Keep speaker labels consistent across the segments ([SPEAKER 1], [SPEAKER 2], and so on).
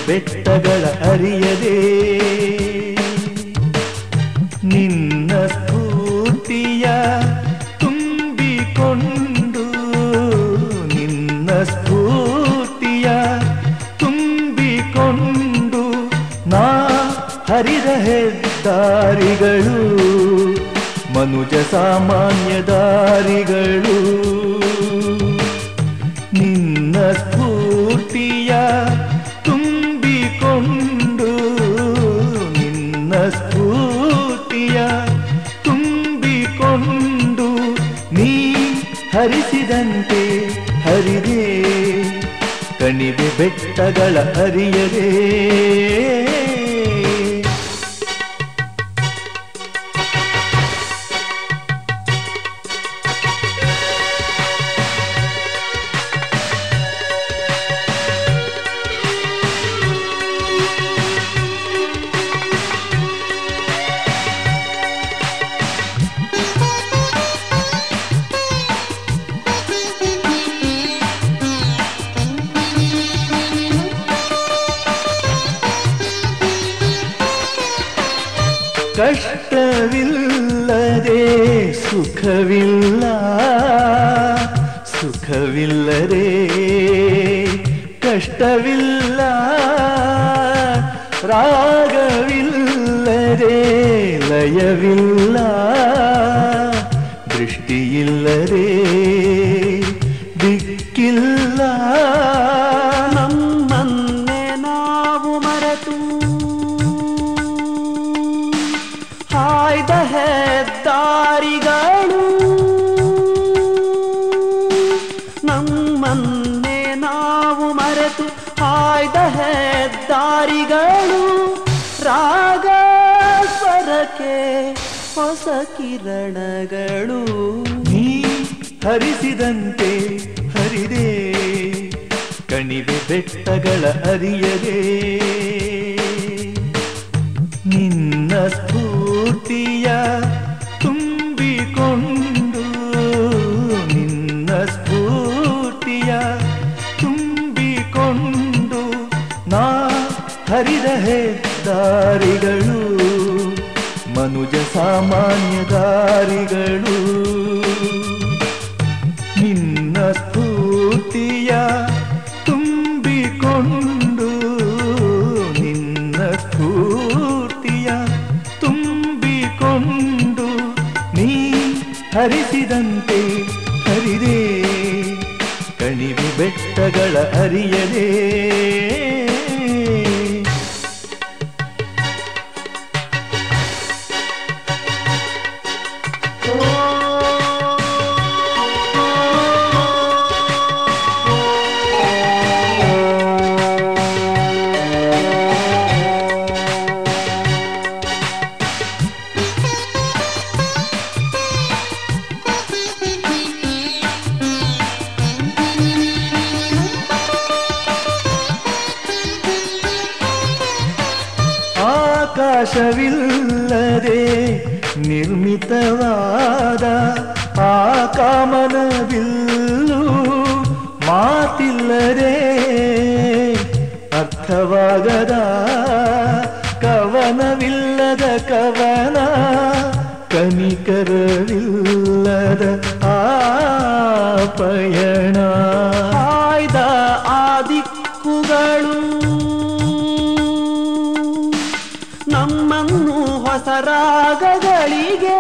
[SPEAKER 1] ಬೆಟ್ಟಗಳ ಅರಿಯದೆ ನಿನ್ನ ಸ್ಫೂರ್ತಿಯ ತುಂಬಿಕೊಂಡು ನಿನ್ನ ಸ್ಫೂರ್ತಿಯ ತುಂಬಿಕೊಂಡು ನಾ ಹರಿದ ಹೆದ್ದಾರಿಗಳು ಮನುಜ ಸಾಮಾನ್ಯ ದಾರಿಗಳು ನಿನ್ನ ಸ್ಫೂರ್ತಿಯ ತುಂಬಿಕೊಂಡು ನಿನ್ನ ಸ್ಫೂರ್ತಿಯ ತುಂಬಿಕೊಂಡು ನೀ ಹರಿಸಿದಂತೆ ಹರಿದೆ ಕಣಿವೆ ಬೆಟ್ಟಗಳ ಹರಿಯದೆ ಕಷ್ಟವಿಲ್ಲದೆ ಸುಖವಿಲ್ಲ ಸುಖವಿಲ್ಲದೆ ಕಷ್ಟವಿಲ್ಲ ರಾಗವಿಲ್ಲದೆ ಲಯವಿಲ್ಲ ದೃಷ್ಟಿಯಿಲ್ಲದೆ ದಿಕ್ಕಿಲ್ಲ
[SPEAKER 2] ನಮ್ಮನ್ನೇ ನಾವು ಮರೆತು ಹಾಯ್ದ ಹೆದ್ದಾರಿಗಳು ನಮ್ಮನ್ನೇ ನಾವು ಮರೆತು ಹಾಯ್ದ ಹೆದ್ದಾರಿಗಳು ರಾಗ ಸ್ವರಕ್ಕೆ ಹೊಸ ಕಿರಣಗಳು
[SPEAKER 1] ನೀ ಹರಿಸಿದಂತೆ ಹರಿದೆ ಕಣಿವೆ ಬೆಟ್ಟಗಳ ಅರಿಯದೆ ನಿನ್ನ ಸ್ಫೂರ್ತಿಯ ತುಂಬಿಕೊಂಡು ನಿನ್ನ ಸ್ಫೂರ್ತಿಯ ತುಂಬಿಕೊಂಡು ನಾ ಹರಿದ ಹೆದ್ದಾರಿಗಳು ಮನುಜ ಸಾಮಾನ್ಯ ದಾರಿಗಳು ನಿನ್ನ ಸ್ಫೂರ್ತಿಯ ತುಂಬಿಕೊಂಡು ನಿನ್ನ ಸ್ಫೂರ್ತಿಯ ತುಂಬಿಕೊಂಡು ನೀ ಹರಿಸಿದಂತೆ ಹರಿದೆ ಕಣಿವೆ ಬೆಟ್ಟಗಳ ಅರಿಯದೆ ಆಕಾಶವಿಲ್ಲದೆ ನಿರ್ಮಿತವಾದ ಆ ಕಾಮನವಿಲ್ಲು ಮಾತಿಲ್ಲದೆ ಅರ್ಥವಾಗದ ಕವನವಿಲ್ಲದ ಕವನ ಕನಿಕರವಿಲ್ಲದ ಆ ಪಯಣ
[SPEAKER 2] ಹಾಯ್ದ ಆ ದಿಕ್ಕುಗಳು ನಮ್ಮನ್ನು ಹೊಸ ರಾಗಗಳಿಗೆ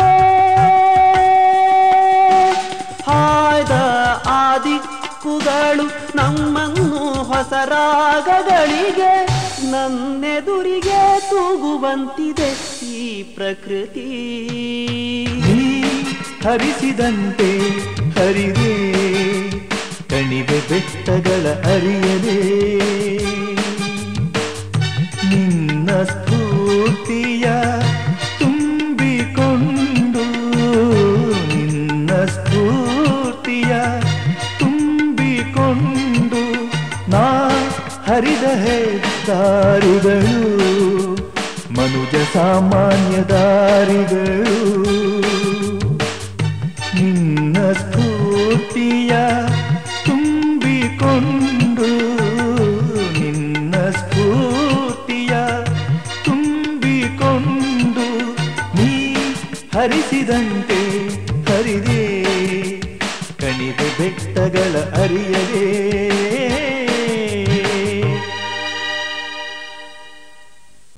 [SPEAKER 2] ಹಾಯ್ದ ಆ ದಿಕ್ಕುಗಳು ನಮ್ಮನ್ನು ಹೊಸ ರಾಗಗಳಿಗೆ ನನ್ನೆದುರಿಗೆ ತೂಗುವಂತಿದೆ ಈ ಪ್ರಕೃತಿ
[SPEAKER 1] ನೀ ಹರಿಸಿದಂತೆ ಹರಿದೆ ಕಣಿವೆ ಬೆಟ್ಟಗಳ ಅರಿಯದೆ ನಿನ್ನ ಸ್ಫೂರ್ತಿಯ ತುಂಬಿಕೊಂಡು ನಿನ್ನ ಸ್ಫೂರ್ತಿಯ ತುಂಬಿಕೊಂಡು ನಾ ಹರಿದ ಹೆದ್ದಾರಿಗಳು ಮನುಜ ಸಾಮಾನ್ಯ ದಾರಿಗಳು ನಿನ್ನ ಸ್ಫೂರ್ತಿಯ ತುಂಬಿಕೊಂಡು ನಿನ್ನ ಸ್ಫೂರ್ತಿಯ ಹರಿಸಿದಂತೆ ಹರಿದೆ ಕಣಿವೆ ಬೆಟ್ಟಗಳ ಅರಿಯದೆ